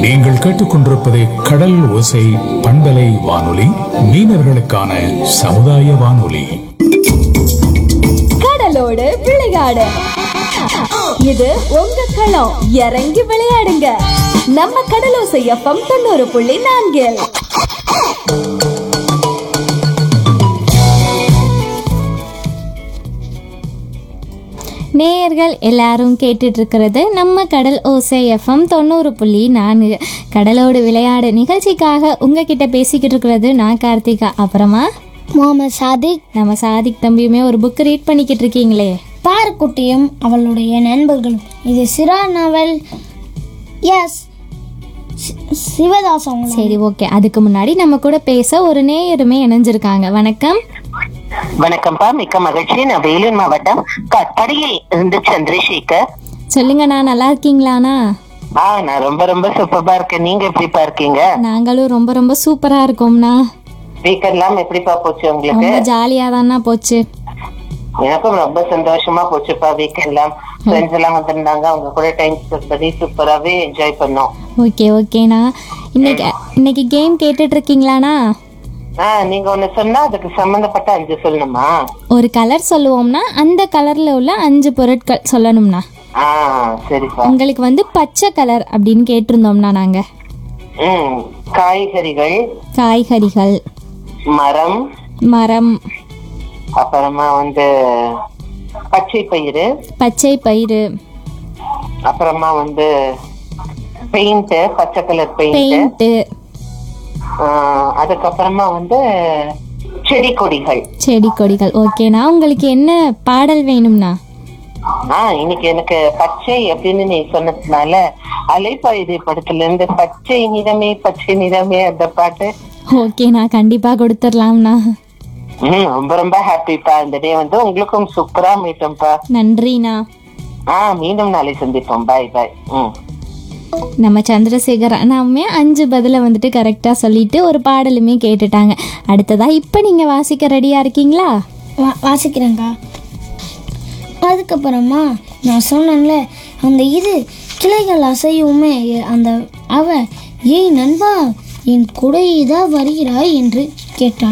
நீங்கள் கேட்டுக்கொண்டிருப்பது கடல் ஓசை பண்பலை வானொலி மீனவர்களுக்கான சமுதாய வானொலி கடலோடு விளையாடு இது உங்க களம் இறங்கி விளையாடுங்க நம்ம கடலோசை எஃப்எம் தொண்ணூறு புள்ளி நான்கில் நேயர்கள் எல்லாரும் கேட்டுட்டு இருக்கிறது நம்ம கடல் ஓசை எஃப்எம் தொண்ணூறு புள்ளி நான்கு கடலோடு விளையாடு நிகழ்ச்சிக்காக உங்ககிட்ட பேசிக்கிட்டு இருக்கிறது நான் கார்த்திகா அப்புறமா முகமது சாதிக் நம்ம சாதிக் தம்பியுமே ஒரு புக் ரீட் பண்ணிக்கிட்டு இருக்கீங்களே பாருக்குட்டியும் அவளுடைய நண்பர்களும் இது சிரா நாவல் எஸ் சிவதாஸ் அவங்க சரி ஓகே அதுக்கு முன்னாடி நம்ம கூட பேச ஒரு நேயருமே இணைஞ்சிருக்காங்க வணக்கம் வணக்கம்ப்பா மிக்க மகிழ்ச்சி நான் வேலூர் மாவட்டம் கட்டடியில் இருந்து சந்திரசேகர் சொல்லுங்கண்ணா நல்லா இருக்கீங்களாண்ணா ஆ நான் ரொம்ப ரொம்ப சூப்பரா இருக்கேன் நீங்க எப்படிப்பா இருக்கீங்க நாங்களும் ரொம்ப ரொம்ப சூப்பரா இருக்கோம்ண்ணா வீக்கெண்ட் எல்லாம் எப்படிப்பா போச்சு உங்களுக்கு ரொம்ப ஜாலியா தானா போச்சு எனக்கும் ரொம்ப சந்தோஷமா போச்சுப்பா வீக்கெண்ட் எல்லாம் ஃப்ரெண்ட்ஸ் எல்லாம் வந்திருந்தாங்க அவங்க கூட டைம் ஸ்பெண்ட் பண்ணி சூப்பராவே என்ஜாய் பண்ணோம் ஓகே ஓகேண்ணா இன்னைக்கு இன்னைக்கு கேம் கேட்டுட்டு இருக்கீங்களாண்ணா ஆ நீங்க ஒண்ணு சொன்னா அதுக்கு சம்பந்தப்பட்ட அஞ்சு சொல்லணுமா ஒரு கலர் சொல்லுவோம்னா அந்த கலர்ல உள்ள அஞ்சு பொருட்கள் சொல்லணும்னா ஆ சரிப்பா உங்களுக்கு வந்து பச்சை கலர் அப்படின்னு கேட்டிருந்தோம்னா நாங்க ம் காய்கறிகள் காய்கறிகள் மரம் மரம் அப்புறமா வந்து பச்சை பயிறு பச்சை பயிறு அப்புறமா வந்து பெயிண்ட் பச்சை கலர் பெயிண்ட் பெயிண்ட்டு அதுக்கப்புறமா வந்து செடி கொடிகள் செடி கொடிகள் ஓகேண்ணா உங்களுக்கு என்ன பாடல் வேணும்னா ஆஹ் இன்னைக்கு எனக்கு பச்சை அப்படின்னு நீ சொன்னதுனால அலைப்பாயுதை படத்துல இருந்து பச்சை நிறமே பச்சை நிறமே அந்த பாட்டு ஓகேண்ணா கண்டிப்பா கொடுத்துடலாம்ண்ணா ம் ரொம்ப ரொம்ப ஹாப்பிப்பா இந்த டே வந்து உங்களுக்கும் சூப்பரா மீட்டோம்ப்பா நன்றிண்ணா ஆஹ் மீண்டும் நாளை சந்திப்போம் பாய் பாய் ம் நம்ம சந்திரசேகர் அண்ணாவுமே அஞ்சு பதில வந்துட்டு கரெக்டாக சொல்லிட்டு ஒரு பாடலுமே கேட்டுட்டாங்க அடுத்ததா இப்போ நீங்கள் வாசிக்க ரெடியாக இருக்கீங்களா வா வாசிக்கிறேங்க்கா அதுக்கப்புறமா நான் சொன்னேன்ல அந்த இது கிளைகள் அசையுமே அந்த அவ ஏய் நண்பா என் குடையதா வருகிறாய் என்று கேட்டாள்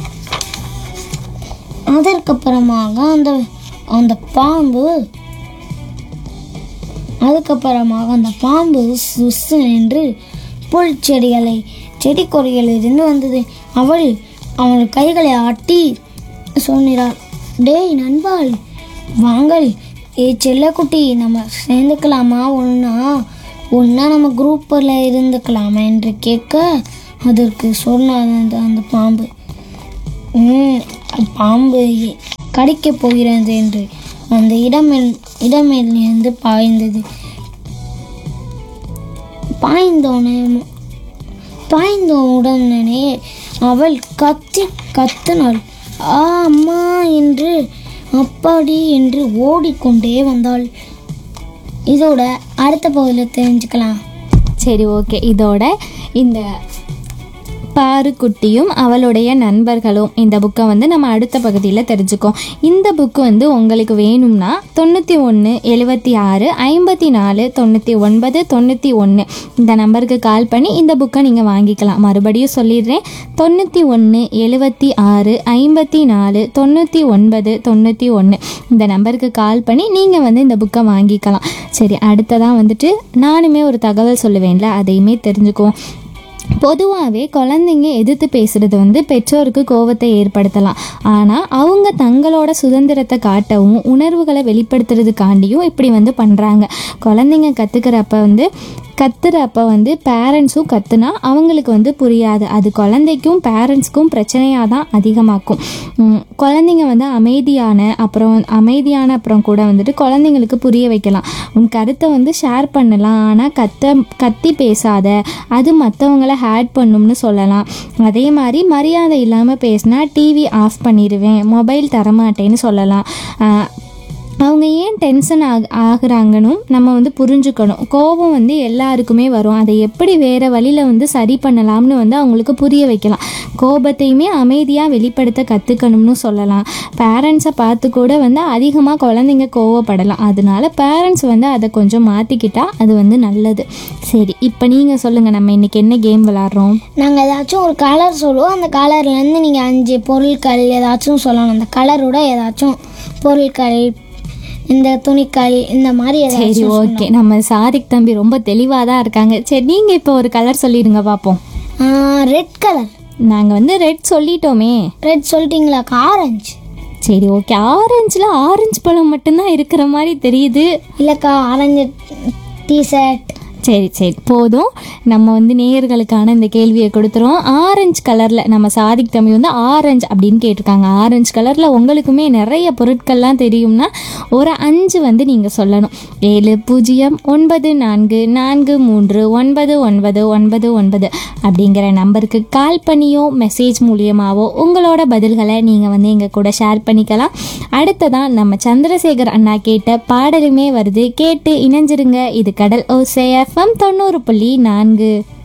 அதற்கப்புறமாக அந்த அந்த பாம்பு அதுக்கப்புறமாக அந்த பாம்பு சுசு என்று புல் செடிகளை செடி கொடிகளிலிருந்து வந்தது அவள் அவள் கைகளை ஆட்டி சொன்னாள் டேய் நண்பாள் வாங்கள் ஏ செல்லக்குட்டி நம்ம சேர்ந்துக்கலாமா ஒன்றா ஒன்றா நம்ம குரூப்பில் இருந்துக்கலாமா என்று கேட்க அதற்கு சொன்னார் அந்த அந்த பாம்பு ம் பாம்பு கடிக்கப் போகிறது என்று அந்த இடமில் இடமிலிருந்து பாய்ந்தது பாய்ந்தோனே பாய்ந்த உடனே அவள் கத்தி கத்தினாள் ஆ அம்மா என்று அப்பாடி என்று ஓடிக்கொண்டே வந்தாள் இதோட அடுத்த பகுதியில் தெரிஞ்சுக்கலாம் சரி ஓகே இதோட இந்த பாருக்குட்டியும் அவளுடைய நண்பர்களும் இந்த புக்கை வந்து நம்ம அடுத்த பகுதியில் தெரிஞ்சுக்கோம் இந்த புக்கு வந்து உங்களுக்கு வேணும்னா தொண்ணூற்றி ஒன்று எழுபத்தி ஆறு ஐம்பத்தி நாலு தொண்ணூற்றி ஒன்பது தொண்ணூற்றி ஒன்று இந்த நம்பருக்கு கால் பண்ணி இந்த புக்கை நீங்கள் வாங்கிக்கலாம் மறுபடியும் சொல்லிடுறேன் தொண்ணூற்றி ஒன்று எழுபத்தி ஆறு ஐம்பத்தி நாலு தொண்ணூற்றி ஒன்பது தொண்ணூற்றி ஒன்று இந்த நம்பருக்கு கால் பண்ணி நீங்கள் வந்து இந்த புக்கை வாங்கிக்கலாம் சரி அடுத்ததாக வந்துட்டு நானுமே ஒரு தகவல் சொல்லுவேன்ல அதையுமே தெரிஞ்சுக்குவோம் பொதுவாகவே குழந்தைங்க எதிர்த்து பேசுறது வந்து பெற்றோருக்கு கோபத்தை ஏற்படுத்தலாம் ஆனால் அவங்க தங்களோட சுதந்திரத்தை காட்டவும் உணர்வுகளை வெளிப்படுத்துறதுக்காண்டியும் இப்படி வந்து பண்ணுறாங்க குழந்தைங்க கற்றுக்கிறப்ப வந்து கத்துறப்ப வந்து பேரண்ட்ஸும் கத்துனா அவங்களுக்கு வந்து புரியாது அது குழந்தைக்கும் பேரண்ட்ஸ்க்கும் பிரச்சனையாக தான் அதிகமாக்கும் உம், குழந்தைங்க வந்து அமைதியான அப்புறம் அமைதியான அப்புறம் கூட வந்துட்டு குழந்தைங்களுக்கு புரிய வைக்கலாம் உன் கருத்தை வந்து ஷேர் பண்ணலாம் ஆனால் கத்த கத்தி பேசாத அது மற்றவங்கள ஹேட் பண்ணும்னு சொல்லலாம் அதே மாதிரி மரியாதை இல்லாமல் பேசினா டிவி ஆஃப் பண்ணிடுவேன் மொபைல் தரமாட்டேன்னு சொல்லலாம் ஆஹ் அவங்க ஏன் டென்ஷன் ஆக ஆகுறாங்கன்னு நம்ம வந்து புரிஞ்சுக்கணும் கோபம் வந்து எல்லாருக்குமே வரும் அதை எப்படி வேறு வழியில் வந்து சரி பண்ணலாம்னு வந்து அவங்களுக்கு புரிய வைக்கலாம் கோபத்தையுமே அமைதியாக வெளிப்படுத்த கற்றுக்கணும்னு சொல்லலாம் பேரண்ட்ஸை பார்த்து கூட வந்து அதிகமாக குழந்தைங்க கோவப்படலாம் அதனால பேரண்ட்ஸ் வந்து அதை கொஞ்சம் மாற்றிக்கிட்டா அது வந்து நல்லது சரி இப்போ நீங்கள் சொல்லுங்கள் நம்ம இன்றைக்கி என்ன கேம் விளாட்றோம் நாங்கள் ஏதாச்சும் ஒரு கலர் சொல்லுவோம் அந்த கலர்லேருந்து நீங்கள் அஞ்சு பொருட்கள் ஏதாச்சும் சொல்லணும் அந்த கலரோட ஏதாச்சும் பொருட்கள் இந்த துணிக்கள் இந்த மாதிரி சரி ஏதாச்சும் ஓகே நம்ம சாதிக் தம்பி ரொம்ப தெளிவாக தான் இருக்காங்க சரி நீங்கள் இப்போ ஒரு கலர் சொல்லிடுங்க பார்ப்போம் ரெட் கலர் நாங்கள் வந்து ரெட் சொல்லிட்டோமே ரெட் சொல்லிட்டீங்களாக்கா ஆரஞ்சு சரி ஓகே ஆரஞ்சில் ஆரஞ்சு பழம் மட்டும்தான் இருக்கிற மாதிரி தெரியுது இல்லைக்கா ஆரஞ்சு டிஷர்ட் சரி சரி போதும் நம்ம வந்து நேயர்களுக்கான இந்த கேள்வியை கொடுத்துருவோம் ஆரஞ்சு கலரில் நம்ம சாதிக் தம்பி வந்து ஆரஞ்சு அப்படின்னு கேட்டிருக்காங்க ஆரஞ்சு கலரில் உங்களுக்குமே நிறைய பொருட்கள்லாம் தெரியும்னா ஒரு அஞ்சு வந்து நீங்கள் சொல்லணும் ஏழு பூஜ்ஜியம் ஒன்பது நான்கு நான்கு மூன்று ஒன்பது ஒன்பது ஒன்பது ஒன்பது அப்படிங்கிற நம்பருக்கு கால் பண்ணியோ மெசேஜ் மூலியமாவோ உங்களோட பதில்களை நீங்கள் வந்து எங்கள் கூட ஷேர் பண்ணிக்கலாம் அடுத்ததான் நம்ம சந்திரசேகர் அண்ணா கேட்ட பாடலுமே வருது கேட்டு இணைஞ்சிருங்க இது கடல் ஓசை எஃப்எம் தொண்ணூறு புள்ளி நான்கு